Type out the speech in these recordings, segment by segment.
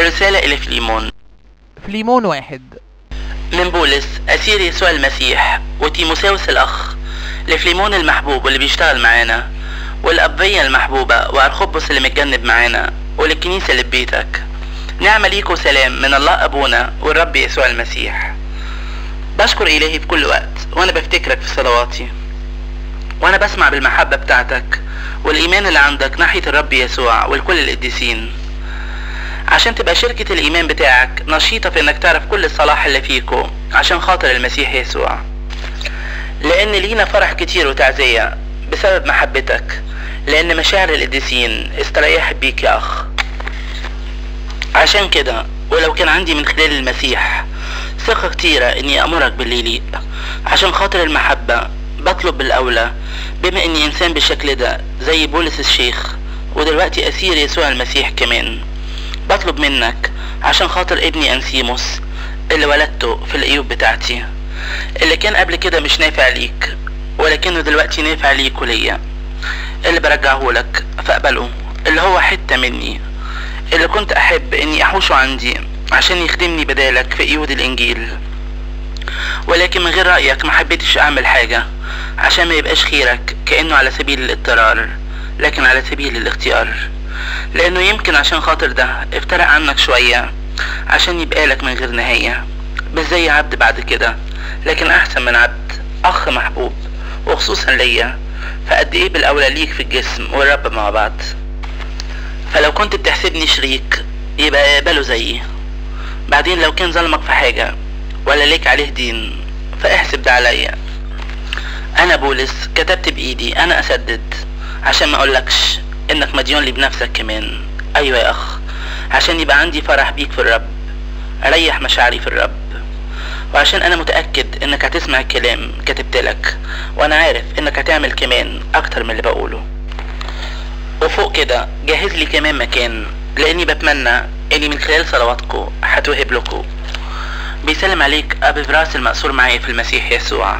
الرسالة إلى فليمون فليمون واحد من بولس أسير يسوع المسيح وتيموساوس الأخ لفليمون المحبوب واللي بيشتغل معانا والأبية المحبوبة وأرخبس اللي متجنب معانا وللكنيسة اللي ببيتك نعمة ليكوا سلام من الله أبونا والرب يسوع المسيح بشكر إلهي في كل وقت وأنا بفتكرك في صلواتي وأنا بسمع بالمحبة بتاعتك والإيمان اللي عندك ناحية الرب يسوع والكل القديسين عشان تبقى شركة الإيمان بتاعك نشيطة في إنك تعرف كل الصلاح اللي فيكو عشان خاطر المسيح يسوع لأن لينا فرح كتير وتعزية بسبب محبتك لأن مشاعر القديسين استريحت بيك يا أخ عشان كده ولو كان عندي من خلال المسيح ثقة كتيرة إني أمرك باللي يليق عشان خاطر المحبة بطلب بالأولى بما إني إنسان بالشكل ده زي بولس الشيخ ودلوقتي أسير يسوع المسيح كمان بطلب منك عشان خاطر ابني أنسيموس اللي ولدته في الأيوب بتاعتي اللي كان قبل كده مش نافع ليك ولكنه دلوقتي نافع ليك وليا اللي برجعه لك فاقبله اللي هو حتة مني اللي كنت أحب إني أحوشه عندي عشان يخدمني بدالك في قيود الإنجيل ولكن من غير رأيك ما حبيتش أعمل حاجة عشان ما يبقاش خيرك كأنه على سبيل الاضطرار لكن على سبيل الاختيار لأنه يمكن عشان خاطر ده افترق عنك شوية عشان يبقى لك من غير نهاية مش زي عبد بعد كده لكن أحسن من عبد أخ محبوب وخصوصا ليا فقد إيه بالأولى ليك في الجسم والرب مع بعض فلو كنت بتحسبني شريك يبقى اقبله زيي بعدين لو كان ظلمك في حاجة ولا ليك عليه دين فاحسب ده عليا انا بولس كتبت بايدي انا اسدد عشان ما اقولكش انك مديون لي بنفسك كمان ايوه يا اخ عشان يبقى عندي فرح بيك في الرب اريح مشاعري في الرب وعشان انا متأكد انك هتسمع الكلام كتبت لك وانا عارف انك هتعمل كمان اكتر من اللي بقوله وفوق كده جهز لي كمان مكان لاني بتمنى اني من خلال صلواتكم هتوهب لكم بيسلم عليك ابي فراس المأسور معايا في المسيح يسوع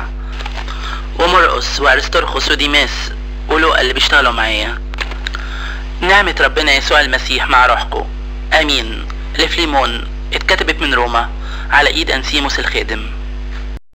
ومرقس وارسترخس وديماس ولوقا اللي بيشتغلوا معايا نعمة ربنا يسوع المسيح مع روحكم امين لفليمون اتكتبت من روما على ايد انسيموس الخادم